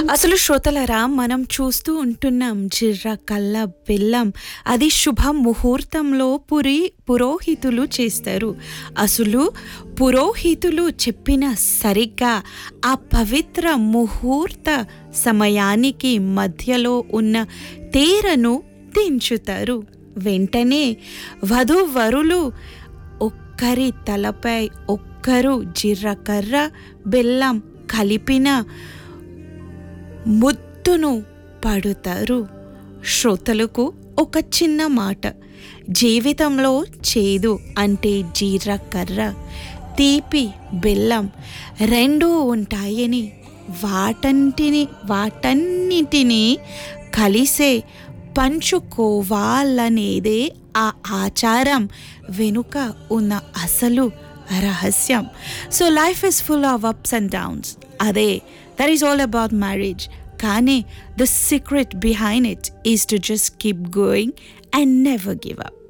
అసలు శ్రోతలరా మనం చూస్తూ ఉంటున్నాం జిర్ర కళ్ళ బెల్లం అది శుభ ముహూర్తంలో పురి పురోహితులు చేస్తారు అసలు పురోహితులు చెప్పిన సరిగ్గా ఆ పవిత్ర ముహూర్త సమయానికి మధ్యలో ఉన్న తేరను దించుతారు వెంటనే వధూవరులు ఒక్కరి తలపై ఒక్కరు జీర్రకర్ర బెల్లం కలిపిన ముద్దును పడుతారు శ్రోతలకు ఒక చిన్న మాట జీవితంలో చేదు అంటే జీర్రకర్ర తీపి బెల్లం రెండూ ఉంటాయని వాటంటిని వాటన్నిటినీ కలిసే పంచుకోవాలనేదే ఆ ఆచారం వెనుక ఉన్న అసలు రహస్యం so life is full of ups and downs అదే that is all about marriage కానీ the secret behind it is to just keep going and never give up